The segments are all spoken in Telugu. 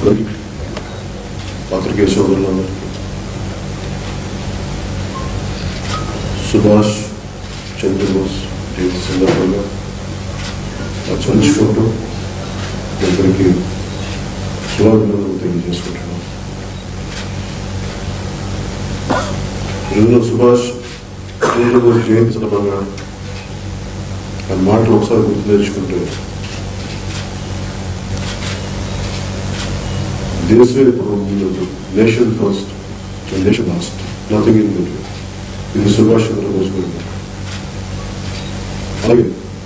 పాత్రికేయ సోదరులందరికీ సుభాష్ చంద్రబోస్ జయంతి సందర్భంగా చర్చించుకుంటూ అందరికీ శుభాభినందనలు తెలియజేసుకుంటున్నాను ఈరోజు సుభాష్ చంద్రబోస్ జయంతి సందర్భంగా ఆ మాటలు ఒకసారి గుర్తు తెచ్చుకుంటే దేశమే ఇప్పుడు ముందు nation first nation last nothing in between ఇది సుభాష్ చంద్రబోస్ గారు అలాగే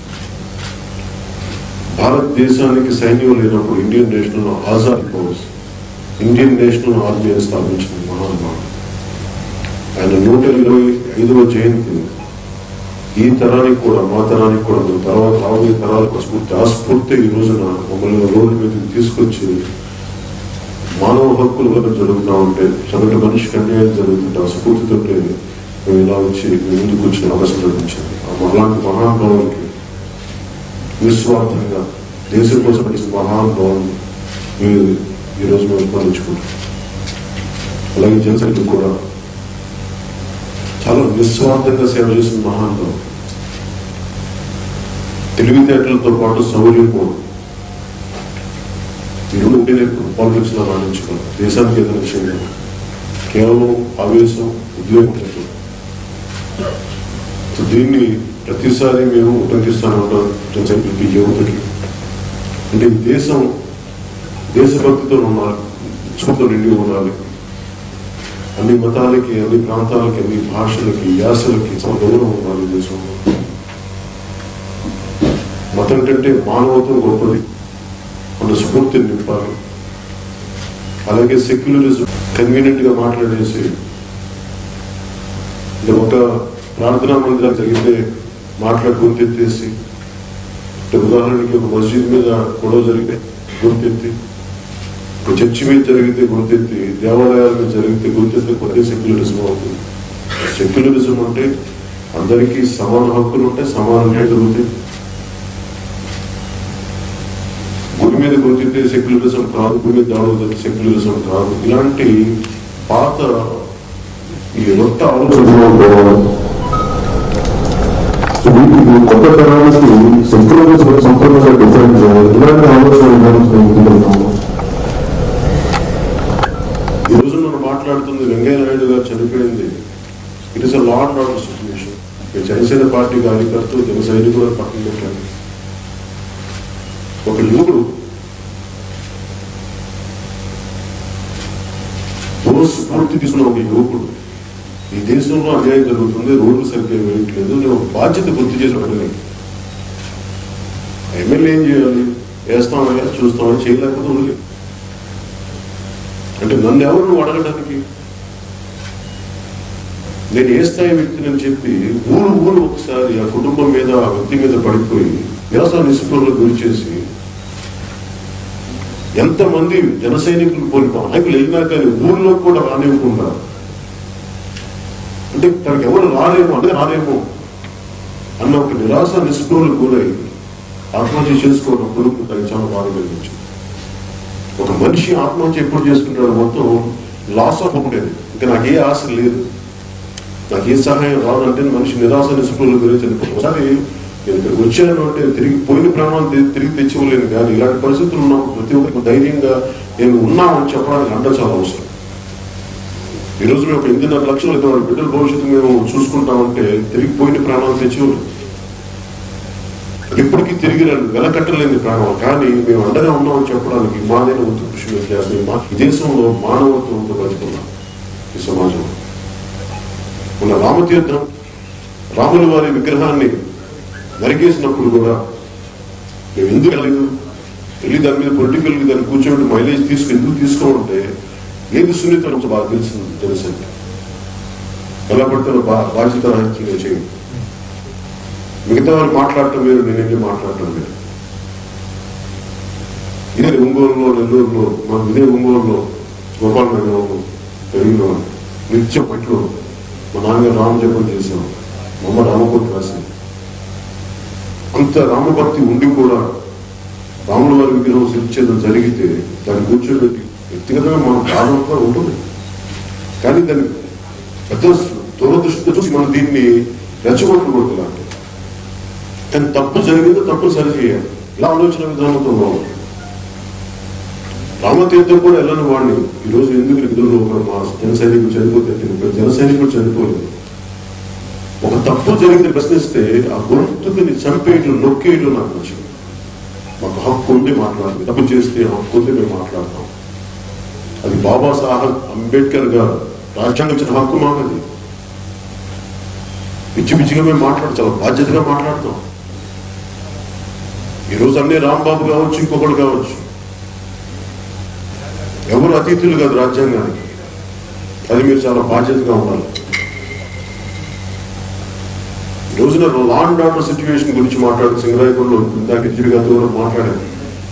భారతదేశానికి సైన్యం లేనప్పుడు Indian National Azad force Indian National ఆర్మీని స్థాపించిన మహానుభావుడు ఆయన నూట ఇరవై ఐదవ జయంతిని ఈ తరానికి కూడా మా తరానికి కూడా మన తర్వాత రాబోయే తరాలకు స్ఫూర్తి ఆ స్ఫూర్తి ఈ రోజున మమ్మల్ని రోడ్డు మీదకి తీసుకొచ్చి మానవ హక్కులు కనుక జరుగుతూ ఉంటే సగటు మనిషికి అన్యాయం జరుగుతుంటే ఆ స్ఫూర్తితోటే మేము ఇలా వచ్చి మీ ముందుకు వచ్చిన అవకాశం లభించింది ఆ అలాంటి మహానుభావులకి నిస్వార్థంగా దేశం కోసం పనిచేసిన మహానుభావులు మీరు ఈరోజు మేము స్మరించుకుంటాం అలాగే జనసైనికులు కూడా చాలా నిస్వార్థంగా సేవ చేసిన మహానుభావులు తెలివితేటలతో పాటు శౌర్యం కూడా ఈ రెండు ఉంటేనే పాలిటిక్స్ లో రాణించుకోవాలి దేశానికి ఏదైనా విషయం లేదు. కేవలం ఆవేశం ఉద్యోగం లేదు. సో దీన్ని ప్రతిసారి మేము ఉటంకిస్తాను ఉంటాం జనసైనికులకి యువతకి అంటే ఈ దేశం దేశభక్తితో ఉండాలి చూపుతో నిండి ఉండాలి అన్ని మతాలకి అన్ని ప్రాంతాలకి అన్ని భాషలకి యాసలకి చాలా గౌరవం ఉండాలి ఈ దేశంలో మతం కంటే మానవత్వం గొప్పది మన స్ఫూర్తిని నింపాలి అలాగే సెక్యులరిజం కన్వీనియంట్ గా మాట్లాడేసి ఇది ఒక ప్రార్థనా మందిరం జరిగితే మాట్లాడి గొంతెత్తేసి అంటే ఉదాహరణకి ఒక మస్జిద్ మీద గొడవ జరిగితే గొంతెత్తి ఒక చర్చి మీద జరిగితే గొంతెత్తి దేవాలయాల మీద జరిగితే గొంతెత్తి కొద్ది సెక్యులరిజం అవుతుంది సెక్యులరిజం అంటే అందరికీ సమాన హక్కులు ఉంటాయి సమానంగా జరుగుతాయి గుడి మీద గుర్తితే సెక్యులరిజం కాదు గుడి మీద దాడుతుంది సెక్యులరిజం కాదు ఇలాంటి పాత ఈ రొట్ట ఆలోచన వీటికి కొత్త తరానికి సెక్యులరిజం సంపూర్ణంగా డిఫరెంట్ ఇలాంటి ఆలోచన విధానం ముందుకెళ్తాము ఈ రోజు మనం మాట్లాడుతుంది వెంకయ్య నాయుడు గారు చనిపోయింది it is a law and order situation ఈ జనసేన పార్టీ కార్యకర్తలు జన సైనికులు పక్కన పెట్టారు ఒక యువకుడు ఓ స్ఫూర్తి తీసుకున్న ఒక యువకుడు ఈ దేశంలో అన్యాయం జరుగుతుంది రోడ్లు సరిగ్గా వేయట్లేదు నేను ఒక బాధ్యత గుర్తు చేసి అడగలేదు ఎమ్మెల్యే ఏం చేయాలి వేస్తామయ్యా చూస్తామని చేయలేకపోతే ఉండలేదు అంటే నన్ను ఎవరు నువ్వు అడగడానికి నేను ఏ స్థాయి వ్యక్తిని అని చెప్పి ఊరు ఊరు ఒకసారి ఆ కుటుంబం మీద ఆ వ్యక్తి మీద పడిపోయి వ్యవసాయ నిస్పృహలకు గురి చేసి ఎంతమంది జన సైనికులు పోలిపో నాయకులు వెళ్ళినా కానీ ఊర్లో కూడా రానివ్వకుండా అంటే తనకు ఎవరు రారేమో అంటే రారేమో అన్న ఒక నిరాశ నిస్పృహలకు గురై ఆత్మహత్య చేసుకోవడం కొడుకు తనకి చాలా బాధ కలిగించింది ఒక మనిషి ఆత్మహత్య ఎప్పుడు చేసుకుంటాడు మొత్తం లాస్ ఆఫ్ ఉండేది ఇంకా నాకు ఏ ఆశ లేదు నాకు ఏ సహాయం రాదంటే మనిషి నిరాశ నిస్పృహల గురించి చనిపోతాడు ఒకసారి నేను ఇక్కడికి వచ్చాను అంటే తిరిగి పోయిన ప్రాణాలు తి- తిరిగి తెచ్చివ్వలేను కానీ ఇలాంటి పరిస్థితులు ఉన్నప్పుడు ప్రతి ఒక్కరికి ధైర్యంగా నేను ఉన్నామని చెప్పడానికి అండ చాలా అవసరం ఈ రోజు మేము ఒక ఎనిమిదిన్నర లక్షలు అయితే వాళ్ళ బిడ్డల భవిష్యత్తు మేము చూసుకుంటామంటే తిరిగి పోయిన ప్రాణాలు తెచ్చివ్వలేదు ఇప్పటికీ తిరిగి రండి వెలకట్టలేని ప్రాణం కానీ మేము అండగా ఉన్నామని చెప్పడానికి మాదైన వంతు కృషి మేము చేస్తాం మా ఈ దేశంలో మానవత్వంతో బతుకున్నాం ఈ సమాజంలో మన రామతీర్థం రాముల వారి విగ్రహాన్ని నరికేసినప్పుడు కూడా మేము ఎందుకు వెళ్ళలేదు వెళ్ళి దాని మీద పొలిటికల్ దాన్ని కూర్చోబెట్టి మైలేజ్ తీసుకు ఎందుకు తీసుకోమంటే ఏది సున్నితం నుంచి బాగా తెలిసింది తెలిసింది ఎలా పడితే బా బాధ్యత రాహిత్యంగా చేయండి మిగతా వారు మాట్లాడటం వేరు నేనేంటి మాట్లాడటం వేరు ఇదే ఒంగోలులో నెల్లూరులో మా ఇదే ఒంగోలులో గోపాల నగరంలో పెరిగిన వాడు. నిత్యం పట్లు మా నాన్నగారు రామజపం చేసాం మా అమ్మ రామకోటి రాసింది అంత రామభక్తి ఉండి కూడా రాముల వారి విగ్రహం శిల్చేదం జరిగితే దాన్ని కూర్చోబెట్టి వ్యక్తిగతంగా మనం బాధ కూడా ఉంటుంది కానీ దాన్ని పెద్ద దూరదృష్టితో చూసి మనం దీన్ని రెచ్చగొట్టకూడదు ఇలాంటి కానీ తప్పు జరిగిందో తప్పు సరి చేయాలి ఇలా ఆలోచన విధానంతో పోవాలి రామతీర్థం కూడా వెళ్ళని వాడిని ఈరోజు ఎందుకు ఇద్దరు ఒకరు మా జన సైనికులు చనిపోతే ఒక జన సైనికుడు చనిపోలేదు ఒక తప్పు జరిగింది ప్రశ్నిస్తే ఆ గొంతుకుని చంపేయట్లు నొక్కేయట్లు నాకు నచ్చింది మాకు హక్కు ఉండి మాట్లాడాలి తప్పు చేస్తే హక్కు ఉంది మేము మాట్లాడతాం అది బాబాసాహెబ్ అంబేద్కర్ గారు రాజ్యాంగం ఇచ్చిన హక్కు మాకు అది పిచ్చి పిచ్చిగా మేము మాట్లాడు చాలా బాధ్యతగా మాట్లాడతాం ఈరోజు అన్ని రాంబాబు కావచ్చు ఇంకొకరు కావచ్చు ఎవరు అతిథులు కాదు రాజ్యాంగానికి అది మీరు చాలా బాధ్యతగా ఉండాలి ఈ రోజున లా అండ్ ఆర్డర్ సిచ్యువేషన్ గురించి మాట్లాడు సింగరాయపూర్లో ఇందాక ఇచ్చిడి గారితో కూడా మాట్లాడాను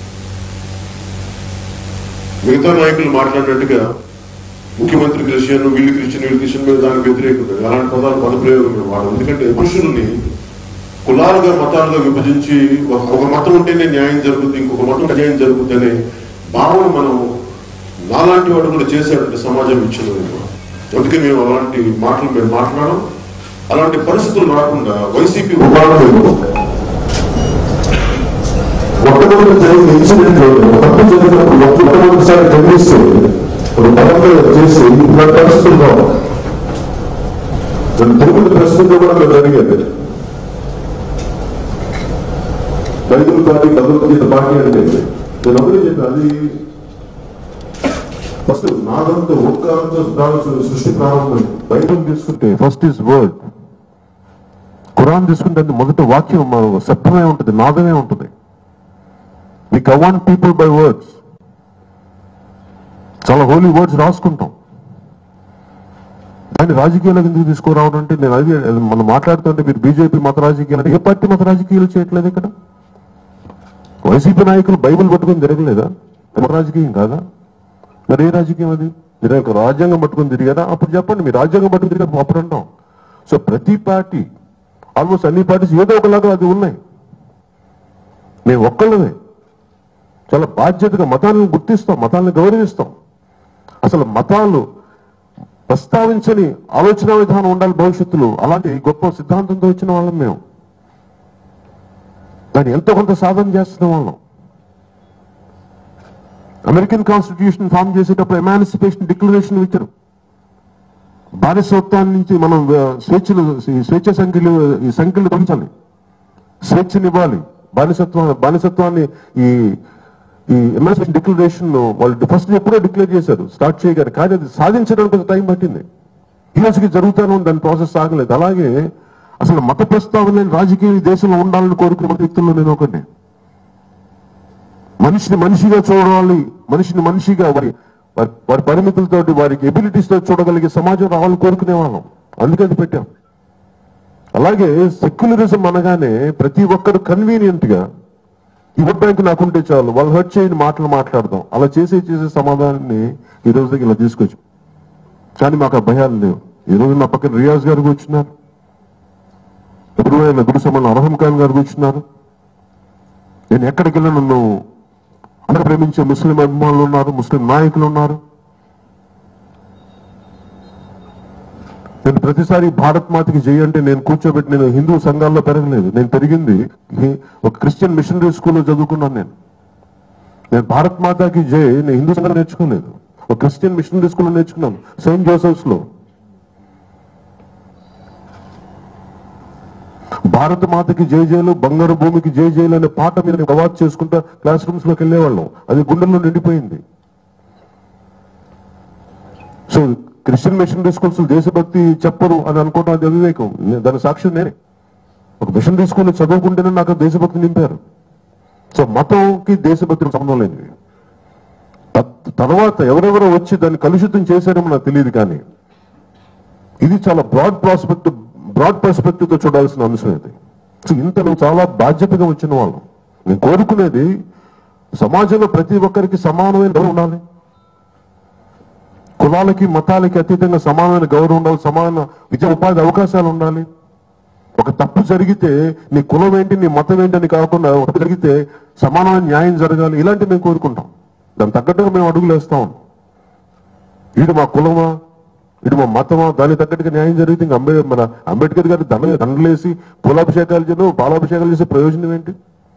మిగతా నాయకులు మాట్లాడినట్టుగా ముఖ్యమంత్రి క్రిస్టియన్ వీళ్ళు క్రిస్టియన్ వీళ్ళు క్రిస్టియన్ మీద దానికి వ్యతిరేకంగా అలాంటి పదాలు పదప్రయోగం మేము వాడము ఎందుకంటే పురుషుల్ని కులాలుగా మతాలుగా విభజించి ఒక ఒక మతం ఉంటేనే న్యాయం జరుగుతుంది ఇంకొక మతం అన్యాయం జరుగుతుంది అనే భావన మనం నాలాంటి వాడు కూడా చేశాడంటే సమాజం ఇచ్చింది అందుకే మేము అలాంటి మాటలు మేము మాట్లాడడం అలాంటి పరిస్థితులు రాకుండా వైసీపీ ఉదాహరణకు మొట్టమొదటి జరిగిన ఇన్సిడెంట్ తప్పు జరిగినప్పుడు మొట్టమొదటిసారి ఖండిస్తే ఒక బలంగా చేసి ఇలా పరిస్థితులు రావు తిరుగుడు ప్రశ్నతో కూడా అక్కడ జరిగేది బైబుల్ పార్టీ భగవద్గీత పార్టీ అంటే నేను ఒకటే చెప్పాను అది ఫస్ట్ నాదంతో ఓంకారంతో ప్రారంభ- సృష్టి ప్రారంభమైంది బైబుల్ తీసుకుంటే ఫస్ట్ ఇస్ వర్డ్ ఖురాన్ తీసుకుంటే అది మొదటి వాక్యం మన శబ్దమే ఉంటుంది నాదమే ఉంటుంది we govern people by words చాలా హోలీ వర్డ్స్ రాసుకుంటాం దాన్ని రాజకీయాలకు ఎందుకు తీసుకురావడం అంటే నేను అది అది మనం మాట్లాడుతుంటే మీరు బీజేపీ మత రాజకీయాలు అంటే ఏ పార్టీ మత రాజకీయాలు చేయట్లేదు ఇక్కడ వైసీపీ నాయకులు బైబిల్ పట్టుకొని జరగలేదా మత రాజకీయం కాదా మరి ఏ రాజకీయం అది మీరు ఒక రాజ్యాంగం పట్టుకొని తిరిగారా అప్పుడు చెప్పండి మీరు రాజ్యాంగం పట్టుకుని తిరిగారు అప్పుడు అంటాం సో ప్రతి పార్టీ ఆల్మోస్ట్ అన్ని పార్టీస్ ఏదో ఒకలాగా అది ఉన్నాయి మేము ఒక్కళ్ళమే చాలా బాధ్యతగా మతాలను గుర్తిస్తాం మతాలను గౌరవిస్తాం అసలు మతాలు ప్రస్తావించని ఆలోచన విధానం ఉండాలి భవిష్యత్తులో అలాంటి గొప్ప సిద్ధాంతంతో వచ్చిన వాళ్ళం మేము దాన్ని ఎంతో కొంత సాధన చేస్తున్న వాళ్ళం అమెరికన్ కాన్స్టిట్యూషన్ ఫామ్ చేసేటప్పుడు ఎమాన్సిపేషన్ డిక్లరేషన్ ఇచ్చారు బానిసత్వాన్ని నుంచి మనం ఆ, స్వేచ్ఛలు ఈ స్వేచ్ఛ సంఖ్యలు ఈ సంఖ్యలు పెంచాలి స్వేచ్ఛనివ్వాలి బానిసత్వం బానిసత్వాన్ని ఈ ఈ ఎమాన్సిపేషన్ డిక్లరేషన్ వాళ్ళు ఫస్ట్ ఎప్పుడో డిక్లేర్ చేశారు స్టార్ట్ చేయగానే కానీ అది సాధించడానికి కొంత టైం పట్టింది ఈ రోజుకి జరుగుతాను దాని ప్రాసెస్ సాగలేదు అలాగే అసలు మత ప్రస్తావన లేని రాజకీయం ఈ దేశంలో ఉండాలని కోరుకున్న వ్యక్తుల్లో నేను ఒకటి మనిషిని మనిషిగా చూడాలి మనిషిని మనిషిగా వారి వారి- వారి పరిమితులతోటి వారికి ఎబిలిటీస్ తో చూడగలిగే సమాజం రావాలని కోరుకునే వాళ్ళం అందుకే అది పెట్టాం అలాగే సెక్యులరిజం అనగానే ప్రతి ఒక్కరు కన్వీనియంట్ గా ఈ ఓట్ బ్యాంక్ నాకుంటే చాలు వాళ్ళు హర్ట్ చేయని మాటలు మాట్లాడదాం అలా చేసే చేసే సమాధానాన్ని ఈ రోజు దగ్గర ఇలా తీసుకొచ్చు కానీ మాకు ఆ భయాలు లేవు ఈ రోజు నా పక్కన రియాజ్ గారు కూర్చున్నారు ఎప్పుడు ఆయన గురు సమాన అర్హం ఖాన్ గారు కూర్చున్నారు నేను ఎక్కడికి వెళ్ళినా నన్ను అందరూ ప్రేమించే ముస్లిం అభిమానులు ఉన్నారు ముస్లిం నాయకులు ఉన్నారు నేను ప్రతిసారి భారత్ మాతకి జై అంటే నేను కూర్చోబెట్టి నేను హిందూ సంఘాల్లో పెరగలేదు నేను పెరిగింది హి- ఒక క్రిస్టియన్ మిషనరీ స్కూల్లో చదువుకున్నాను నేను నేను భారత్ మాతాకి జై నేను హిందూ సంఘం నేర్చుకోలేదు ఒక క్రిస్టియన్ మిషనరీ స్కూల్లో నేర్చుకున్నాను సెయింట్ జోసెఫ్స్ లో భారత మాతకి జై జైలు బంగారు భూమికి జై జైలు అనే పాట మీద ప్రవాద్ చేసుకుంటా క్లాస్ రూమ్స్ లోకి వెళ్ళేవాళ్ళం అది గుండెల్లో నిండిపోయింది సో క్రిస్టియన్ మిషనరీ స్కూల్స్ దేశభక్తి చెప్పరు అని అనుకోవడం అది అవివేకం నే- దాని సాక్ష్యం నేనే ఒక మిషనరీ స్కూల్ చదువుకుంటేనే నాకు దేశభక్తి నింపారు సో మతంకి దేశభక్తికి సంబంధం లేనివి తత్- తర్వాత ఎవరెవరో వచ్చి దాన్ని కలుషితం చేశారేమో నాకు తెలియదు కానీ ఇది చాలా బ్రాడ్ ప్రాస్పెక్ట్ బ్రాడ్ పర్స్పెక్టివ్ తో చూడాల్సిన అంశం ఇది సో ఇంత నువ్వు చాలా బాధ్యతగా వచ్చిన వాళ్ళం నేను కోరుకునేది సమాజంలో ప్రతి ఒక్కరికి సమానమైన గౌరవం ఉండాలి కులాలకి మతాలకి అతీతంగా సమానమైన గౌరవం ఉండాలి సమాన విద్య ఉపాధి అవకాశాలు ఉండాలి ఒక తప్పు జరిగితే నీ కులం ఏంటి నీ మతం ఏంటి అని కాకుండా ఒక తప్పు జరిగితే సమానమైన న్యాయం జరగాలి ఇలాంటివి మేము కోరుకుంటాం దాని తగ్గట్టుగా మేము అడుగులు వేస్తాం వీడు మా కులమా ఇటు మా మతమా దానికి తగ్గట్టుగా న్యాయం జరిగితే ఇంక అంబే మన అంబేద్కర్ గారి దండ దండలేసి పూలాభిషేకాలు చేయడం పాలాభిషేకాలు చేసే ప్రయోజనం ఏంటి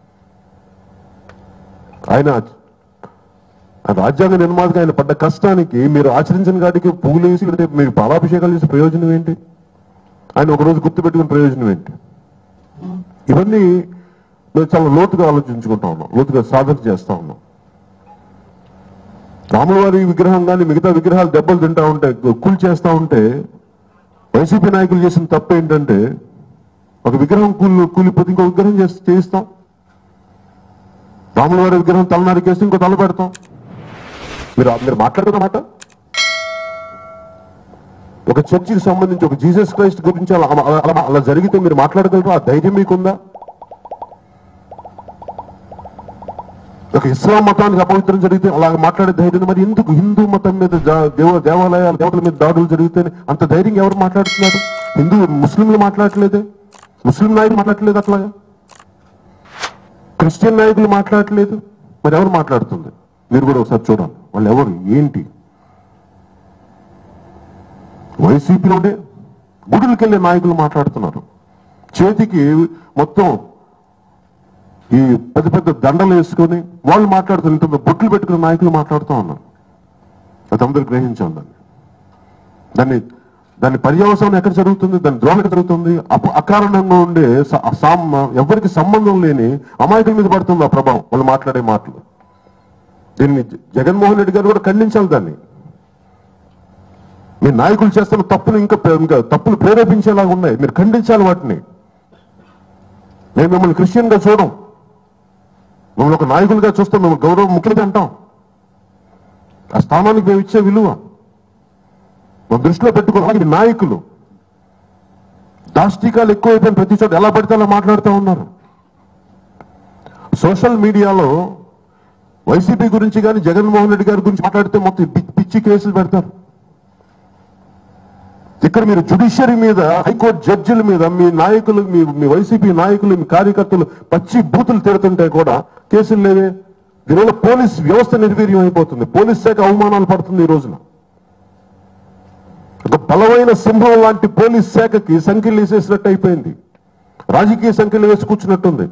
ఆయన ఆ రాజ్యాంగ నిర్మాతగా ఆయన పడ్డ కష్టానికి మీరు ఆచరించిన కాటికి పువ్వులు వేసి లేదంటే మీరు పాలాభిషేకాలు చేసే ప్రయోజనం ఏంటి ఆయన ఒకరోజు గుర్తుపెట్టుకునే ప్రయోజనం ఏంటి ఇవన్నీ మేము చాలా లోతుగా ఆలోచించుకుంటా ఉన్నాం లోతుగా సాధన చేస్తా ఉన్నాం రాములవారి విగ్రహం కానీ మిగతా విగ్రహాలు దెబ్బలు తింటా ఉంటే కూల్ చేస్తా ఉంటే వైసీపీ నాయకులు చేసిన తప్పు ఏంటంటే ఒక విగ్రహం కూలి కూలిపోతే ఇంకో విగ్రహం చేసి చేయిస్తాం రాములవారి విగ్రహం తలనారికేస్తే ఇంకో తల పెడతాం మీరు మీరు మాట్లాడుతున్న మాట ఒక చర్చికి సంబంధించి ఒక జీసస్ క్రైస్ట్ గురించి అలా అలా- అలా- అలా జరిగితే మీరు మాట్లాడగలరు ఆ ధైర్యం మీకుందా ఒక ఇస్లాం మతానికి అపవిత్రం జరిగితే అలా మాట్లాడే ధైర్యం మరి ఎందుకు హిందూ మతం మీద జా- దేవ దేవాలయాలు దేవతల మీద దాడులు జరిగితే అంత ధైర్యం ఎవరు మాట్లాడుతున్నారు హిందూ ముస్లింలు మాట్లాడట్లేదే ముస్లిం నాయకులు మాట్లాడట్లేదు అట్లాగా క్రిస్టియన్ నాయకులు మాట్లాడట్లేదు మరి ఎవరు మాట్లాడుతుంది మీరు కూడా ఒకసారి చూడండి వాళ్ళు ఎవరు ఏంటి వైసీపీలోనే గుడులకు వెళ్ళే నాయకులు మాట్లాడుతున్నారు చేతికి మొత్తం ఈ పెద్ద పెద్ద దండలు వేసుకొని వాళ్ళు మాట్లాడుతున్నారు ఇంత బొట్లు పెట్టుకున్న నాయకులు మాట్లాడుతూ ఉన్నారు అది అందరూ గ్రహించాలి దాన్ని దాన్ని దాని పర్యవసానం ఎక్కడ జరుగుతుంది దాని ద్రోహం ఎక్కడ జరుగుతుంది అప- అకారణంగా ఉండే స- సామ్ ఎవరికి సంబంధం లేని అమాయకుల మీద పడుతుంది ఆ ప్రభావం వాళ్ళు మాట్లాడే మాటలు దీన్ని జ- జగన్మోహన్ రెడ్డి గారు కూడా ఖండించాలి దాన్ని మీ నాయకులు చేస్తున్న తప్పులు ఇంకా ప్రే- ఇంకా తప్పులు ప్రేరేపించేలాగా ఉన్నాయి మీరు ఖండించాలి వాటిని మేము మిమ్మల్ని క్రిస్టియన్ గా చూడం మమ్మల్ని ఒక నాయకులుగా చూస్తాం మేము గౌరవం ముఖ్యులుగా అంటాం ఆ స్థానానికి మేము ఇచ్చే విలువ మా దృష్టిలో పెట్టుకోవాలి నాయకులు దాష్టికాలు ఎక్కువైపోయిన ప్రతి చోట ఎలా పడితే అలా మాట్లాడుతూ ఉన్నారు సోషల్ మీడియాలో వైసీపీ గురించి కానీ జగన్మోహన్ రెడ్డి గారి గురించి మాట్లాడితే మొత్తం పి- పిచ్చి కేసులు పెడతారు ఇక్కడ మీరు జుడిషియరీ మీద హైకోర్టు జడ్జిల మీద మీ నాయకులు మీ మీ వైసీపీ నాయకులు మీ కార్యకర్తలు పచ్చి బూతులు తిడుతుంటే కూడా కేసులు లేవే దీనివల్ల పోలీస్ వ్యవస్థ నిర్వీర్యం అయిపోతుంది పోలీస్ శాఖ అవమానాలు పడుతుంది ఈ రోజున ఒక బలమైన సింహం లాంటి పోలీస్ శాఖకి సంఖ్యలు వేసేసినట్టు అయిపోయింది రాజకీయ సంఖ్యలు వేసి కూర్చున్నట్టుంది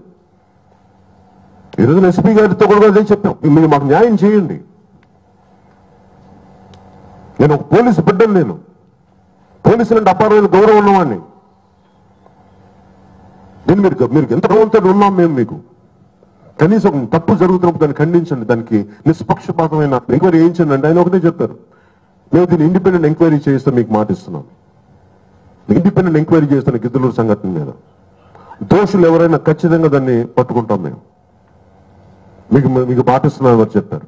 ఈ రోజున ఎస్పీ గారితో కూడా అదే చెప్పాం మీరు మాకు న్యాయం చేయండి నేను ఒక పోలీసు బిడ్డను నేను పోలీసులంటే అపారమైన గౌరవం ఉన్నవాడిని నేను మీరు మీరు ఎంత గౌరవంతో ఉన్నాం మేము మీకు కనీసం తప్పు జరుగుతున్నప్పుడు దాన్ని ఖండించండి దానికి నిష్పక్షపాతమైన ఎంక్వైరీ చేయించండి అంటే ఆయన ఒకటే చెప్పారు మేము దీన్ని ఇండిపెండెంట్ ఎంక్వైరీ చేయిస్తే మీకు మాట ఇస్తున్నాం ఇండిపెండెంట్ ఎంక్వైరీ చేస్తాను గిద్దలూరు సంఘటన మీద దోషులు ఎవరైనా ఖచ్చితంగా దాన్ని పట్టుకుంటాం మేము మీకు మీకు పాటిస్తున్నాం వారు చెప్పారు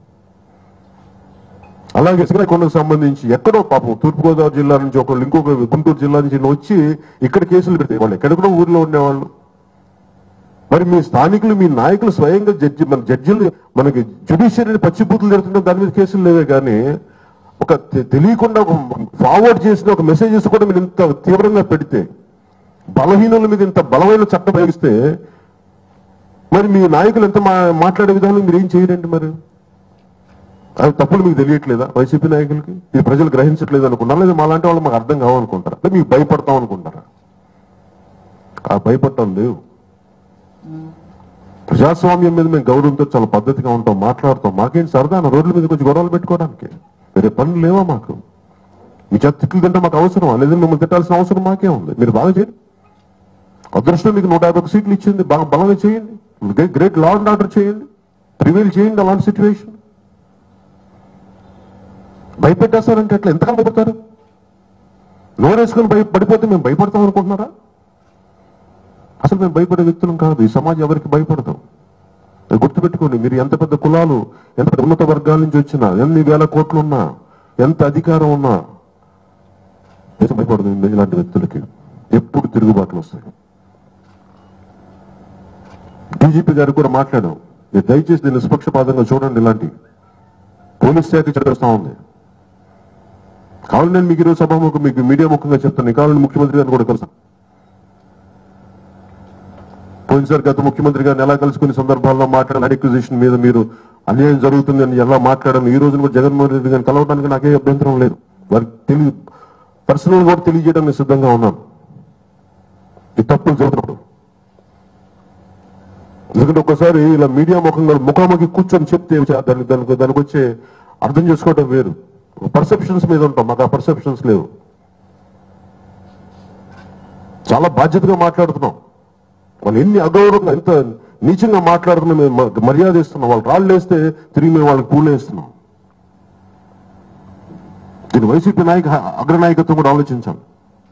అలాగే శ్రీకాకుళంకు సంబంధించి ఎక్కడో పాపం తూర్పుగోదావరి జిల్లా నుంచి ఒకళ్ళు ఇంకొక గుంటూరు జిల్లా నుంచి వచ్చి ఇక్కడ కేసులు పెడితే వాళ్ళు ఎక్కడెక్కడో ఊర్లో ఉండేవాళ్ళు మరి మీ స్థానికులు మీ నాయకులు స్వయంగా జడ్జి మన జడ్జిలు మనకి జ్యుడిషియరీని పచ్చిబూతులు జరుగుతుంటే దాని మీద కేసులు లేవే కానీ ఒక తె- తెలియకుండా ఒక ఫార్వర్డ్ చేసిన ఒక మెసేజెస్ కూడా మీరు ఇంత తీవ్రంగా పెడితే బలహీనుల మీద ఇంత బలమైన చట్టం ప్రయోగిస్తే మరి మీ నాయకులు ఎంత మా- మాట్లాడే విధానం మీరు ఏం చేయరండి మరి అది తప్పులు మీకు తెలియట్లేదా వైసీపీ నాయకులకి ఇది ప్రజలు గ్రహించట్లేదు అనుకున్నారా లేదా మాలాంటి వాళ్ళు మాకు అర్థం కావాలనుకుంటారా లేదా మీకు భయపడతాం అనుకుంటారా ఆ భయపడటం లేవు ప్రజాస్వామ్యం మీద మేము గౌరవంతో చాలా పద్ధతిగా ఉంటాం మాట్లాడతాం మాకేంటి సరదా నా రోడ్ల మీద కొంచెం గొడవలు పెట్టుకోవడానికి వేరే పనులు లేవా మాకు మీ చేత తిట్లు తింటే మాకు అవసరమా లేదా మిమ్మల్ని తిట్టాల్సిన అవసరం మాకే ఉంది మీరు బాగా చేయండి అదృష్టం మీకు నూట యాభై ఒక సీట్లు ఇచ్చింది బాగా బలంగా చేయండి గ్రే- గ్రేట్ లా అండ్ ఆర్డర్ చేయండి ప్రివేల్ చేయండి అలాంటి సిచ్యువేషన్ భయపెట్టేస్తారంటే ఎట్లా ఎంతకాలం భయపడతారు నోరేసుకొని భయ పడిపోతే మేము భయపడతాం అనుకుంటున్నారా అసలు మేము భయపడే వ్యక్తులం కాదు ఈ సమాజం ఎవరికి భయపడతాం అది గుర్తుపెట్టుకోండి మీరు ఎంత పెద్ద కులాలు ఎంత పెద్ద ఉన్నత వర్గాల నుంచి వచ్చినా ఎన్ని వేల కోట్లు ఉన్నా ఎంత అధికారం ఉన్నా దేశం భయపడదు ఇలాంటి వ్యక్తులకి ఎప్పుడు తిరుగుబాట్లు వస్తాయి డీజీపీ గారు కూడా మాట్లాడాం మీరు దయచేసి దీన్ని నిష్పక్షపాతంగా చూడండి ఇలాంటి పోలీస్ శాఖ చదివిస్తా ఉంది కావాలి నేను మీకు ఈరోజు సభాముఖం మీకు మీడియా ముఖంగా చెప్తాను కావాలని ముఖ్యమంత్రి గారిని కూడా కలుస్తాను పోయినసారి గత ముఖ్యమంత్రి గారిని ఎలా కలుసుకునే సందర్భాల్లో మాట్లాడాలి అడిక్విజిషన్ మీద మీరు అన్యాయం జరుగుతుంది అని ఎలా మాట్లాడాను ఈ రోజు కూడా జగన్మోహన్ రెడ్డి గారిని కలవడానికి నాకే అభ్యంతరం లేదు వారికి తెలియ పర్సనల్ కూడా తెలియజేయడానికి సిద్ధంగా ఉన్నాను ఈ తప్పులు జరుగుతున్నప్పుడు ఎందుకంటే ఒక్కసారి ఇలా మీడియా ముఖంగా ముఖాముఖి కూర్చొని చెప్తే దానికి దానికి దానికి వచ్చే అర్థం చేసుకోవడం వేరు పర్సెప్షన్స్ మీద ఉంటాం మాకు ఆ పర్సెప్షన్స్ లేవు చాలా బాధ్యతగా మాట్లాడుతున్నాం వాళ్ళు ఎన్ని అగౌరవంగా ఎంత నీచంగా మాట్లాడుతున్నా మేము మ- మర్యాద ఇస్తున్నాం వాళ్ళు రాళ్ళు వేస్తే తిరిగి మేము వాళ్ళకి పూలు వేస్తున్నాం దీని వైసీపీ నాయక అగ్రనాయకత్వం కూడా ఆలోచించాలి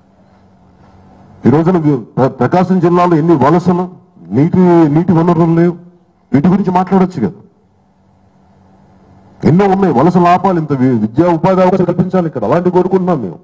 ఈ రోజున వి- ప్ర- ప్రకాశం జిల్లాలో ఎన్ని వలసలు నీటి నీటి వనరులు లేవు వీటి గురించి మాట్లాడొచ్చు కదా ఎన్నో ఉన్నాయి వలసలు ఆపాలి ఇంత వి- విద్యా ఉపాధి అవకాశాలు కల్పించాలి ఇక్కడ అలాంటి కోరుకుంటున్నాం మేము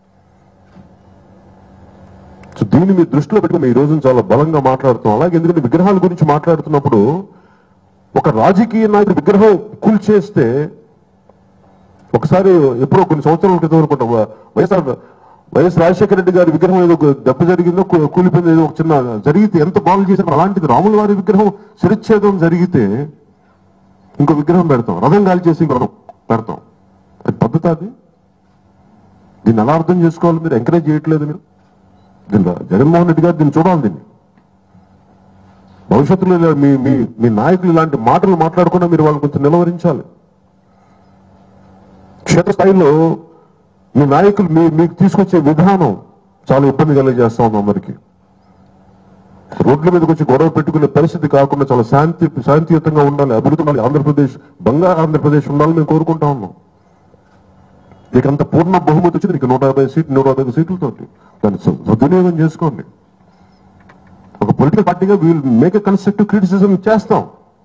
సో దీన్ని మీ దృష్టిలో పెట్టుకుని ఈ రోజున చాలా బలంగా మాట్లాడుతాం అలాగే ఎందుకంటే విగ్రహాల గురించి మాట్లాడుతున్నప్పుడు ఒక రాజకీయ నాయకుడు విగ్రహం కూల్చేస్తే ఒకసారి ఎప్పుడో కొన్ని సంవత్సరాల క్రితం అనుకుంటాం వ- వైఎస్ఆర్ వైఎస్ రాజశేఖర రెడ్డి గారి విగ్రహం ఏదో ఒక దెబ్బ జరిగిందో కూ- కూలిపోయిందో ఏదో ఒక చిన్న జరిగితే ఎంత బాగు చేశారు అలాంటిది రాముల వారి విగ్రహం శిరచ్ఛేదం జరిగితే ఇంకో విగ్రహం పెడతాం రథం గాలి చేసి ఇంకో రథం పెడతాం అది పద్ధతి అది దీన్ని ఎలా అర్థం చేసుకోవాలి మీరు ఎంకరేజ్ చేయట్లేదు మీరు దీనిలో జగన్మోహన్ రెడ్డి గారు దీన్ని చూడాలి దీన్ని భవిష్యత్తులో ఇలా మీ మీ మీ నాయకులు ఇలాంటి మాటలు మాట్లాడకుండా మీరు వాళ్ళని కొంచెం నిలవరించాలి క్షేత్రస్థాయిలో మీ నాయకులు మీ మీకు తీసుకొచ్చే విధానం చాలా ఇబ్బంది కలిగజేస్తా ఉంది అందరికి రోడ్ల మీదకి వచ్చి గొడవ పెట్టుకునే పరిస్థితి కాకుండా చాలా శాంతి శాంతియుతంగా ఉండాలి అభివృద్ధి ఉండాలి ఆంధ్రప్రదేశ్ బంగారు ఆంధ్రప్రదేశ్ ఉండాలని మేము కోరుకుంటా ఉన్నాం నీకు అంత పూర్ణ బహుమతి వచ్చింది నీకు నూట యాభై సీట్లు నూట యాభై సీట్లతోటి దాన్ని స- సద్వినియోగం చేసుకోండి ఒక పొలిటికల్ పార్టీగా we'll make a constructive criticism చేస్తాం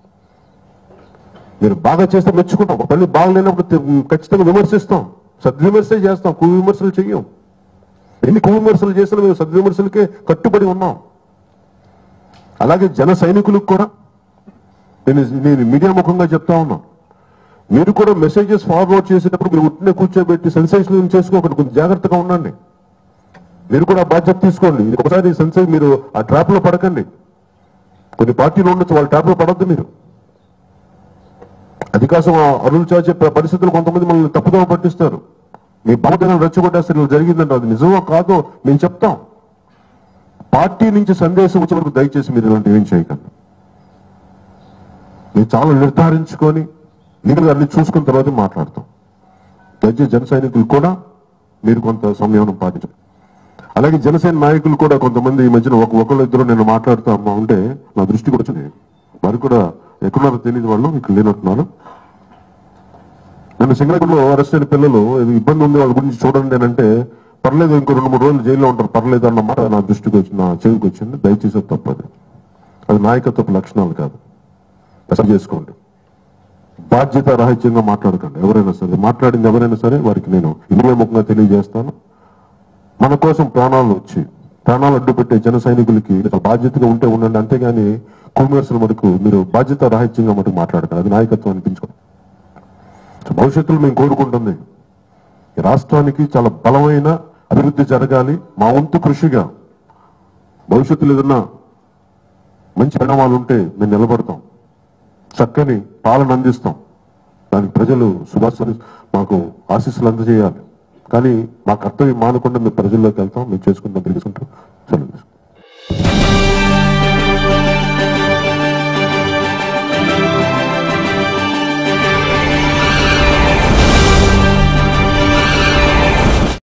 మీరు బాగా చేస్తే మెచ్చుకుంటాం ఒక పని బాగలేనప్పుడు తి- ఖచ్చితంగా విమర్శిస్తాం సద్విమర్శే చేస్తాం కు విమర్శలు చెయ్యం ఎన్ని కు విమర్శలు చేసినా మేము సద్విమర్శలకే కట్టుబడి ఉన్నాం అలాగే జన సైనికులకు కూడా నేను నేను మీడియా ముఖంగా చెప్తా ఉన్నా మీరు కూడా మెసేజెస్ ఫార్వర్డ్ చేసేటప్పుడు మీరు ఉట్టినే కూర్చోబెట్టి సెన్సేషన్ చేసుకోకండి కొంచెం జాగ్రత్తగా ఉండండి మీరు కూడా ఆ బాధ్యత తీసుకోండి ఇది ఒకసారి సెన్సే మీరు ఆ ట్రాప్ లో పడకండి కొన్ని పార్టీలు ఉండొచ్చు వాళ్ళ ట్రాప్ లో పడద్దు మీరు అధికాసం అరులు చాచే ప- పరిస్థితులు కొంతమంది మనల్ని తప్పుదోవ పట్టిస్తారు మీ భావతలను రెచ్చగొట్టేస్తారు ఇలా జరిగిందంటే అది నిజమో కాదో మేము చెప్తాం పార్టీ నుంచి సందేశం వచ్చే వరకు దయచేసి మీరు ఇలాంటివి ఏం చేయకండి మీరు చాలా నిర్ధారించుకొని లీగల్ అన్ని చూసుకున్న తర్వాత మాట్లాడతాం దయచేసి జన సైనికులు కూడా మీరు కొంత సంయమనం పాటించండి అలాగే జనసేన నాయకులు కూడా కొంతమంది ఈ మధ్యన ఒక ఒకళ్ళు ఇద్దరు నేను మాట్లాడుతూ అమ్మా ఉంటే నా దృష్టికి వచ్చింది వారు కూడా ఎక్కడున్నారో తెలియదు వాళ్ళు ఇక్కడ లేనట్టున్నారు నేను సింగళూరులో అరెస్ట్ అయిన పిల్లలు ఏదో ఇబ్బంది ఉంది వాళ్ళ గురించి చూడండి అని అంటే పర్లేదు ఇంకో రెండు మూడు రోజులు జైల్లో ఉంటారు పర్లేదు అన్న మాట నా దృష్టికి వచ్చి నా చెవికి వచ్చింది దయచేసి అది తప్పదు అది నాయకత్వపు లక్షణాలు కాదు అసలు చేసుకోండి బాధ్యత రాహిత్యంగా మాట్లాడకండి ఎవరైనా సరే మాట్లాడింది ఎవరైనా సరే వారికి నేను ఇండియాముఖంగా తెలియజేస్తాను మన కోసం ప్రాణాలు వచ్చి ప్రాణాలు అడ్డుపెట్టే జన సైనికులకి బాధ్యతగా ఉంటే ఉండండి అంతేగాని కుమర్సుల మటుకు మీరు బాధ్యత రాహిత్యంగా మటుకు మాట్లాడకండి అది నాయకత్వం అనిపించుకోండి సో భవిష్యత్తులో మేము కోరుకుంటుంది ఈ రాష్ట్రానికి చాలా బలమైన అభివృద్ధి జరగాలి మా వంతు కృషిగా భవిష్యత్తులో ఏదన్నా మంచి పరిణామాలు ఉంటే మేము నిలబడతాం చక్కని పాలన అందిస్తాం దానికి ప్రజలు శుభాశ మాకు ఆశీస్సులు అందజేయాలి కానీ మా కర్తవ్యం మానకుండా మేము ప్రజల్లోకి వెళ్తాం మేము చేసుకుంటాం తెలుసుకుంటాం సెలవు తీసుకుంటాం.